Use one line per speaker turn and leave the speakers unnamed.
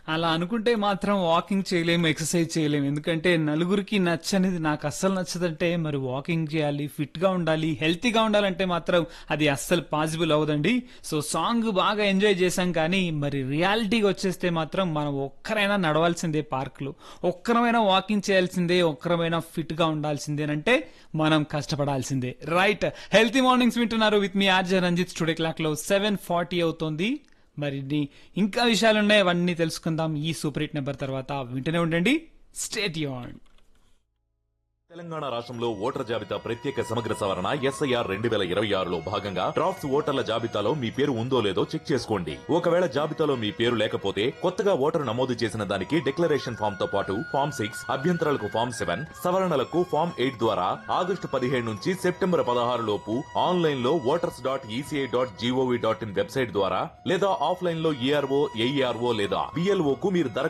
అలా అనుకుంటే మాత్రం వాకింగ్ చేయలేము ఎక్సర్సైజ్ చేయలేము ఎందుకంటే నలుగురికి నచ్చనిది నాకు అస్సలు నచ్చదంటే మరి వాకింగ్ చేయాలి ఫిట్ గా ఉండాలి హెల్తీగా ఉండాలంటే మాత్రం అది అస్సలు పాసిబుల్ అవ్వదండి సో సాంగ్ బాగా ఎంజాయ్ చేశాం కానీ మరి రియాలిటీకి వచ్చేస్తే మాత్రం మనం ఒక్కరైనా నడవాల్సిందే పార్క్ లో ఒక్కరమైనా వాకింగ్ చేయాల్సిందే ఒక్కరమైనా ఫిట్ గా ఉండాల్సిందేనంటే మనం కష్టపడాల్సిందే రైట్ హెల్తీ మార్నింగ్స్ వింటున్నారు విత్ మీ ఆర్జే రంజిత్ స్టూడియో క్లాక్ లో సెవెన్ ఫార్టీ అవుతోంది మరి ని- ఇంకా విషయాలున్నాయి అవన్నీ తెలుసుకుందాం ఈ సూపర్ హిట్ నెంబర్ తర్వాత వింటూనే ఉండండి స్టేట్ యూన్
తెలంగాణ రాష్ట్రంలో ఓటర్ జాబితా ప్రత్యేక సమగ్ర సవరణ ఎస్ఐఆర్ రెండు వేల ఇరవై ఆరులో భాగంగా డ్రాఫ్ట్స్ ఓటర్ల జాబితాలో మీ పేరు ఉందో లేదో చెక్ చేసుకోండి ఒకవేళ జాబితాలో మీ పేరు లేకపోతే కొత్తగా ఓటరు నమోదు చేసిన దానికి డిక్లరేషన్ ఫామ్ తో పాటు ఫామ్ సిక్స్ అభ్యంతరాలకు ఫామ్ సెవెన్ సవరణలకు ఫామ్ ఎయిట్ ద్వారా ఆగస్టు పదిహేడు నుంచి సెప్టెంబర్ పదహారు లోపు ఆన్లైన్ లో voters dot ECI dot gov dot in website ద్వారా లేదా ఆఫ్లైన్ లో ఈఆర్ఓ ఏఈఆర్ఓ లేదా బిఎల్ఓ కు మీరు దరఖాస్తు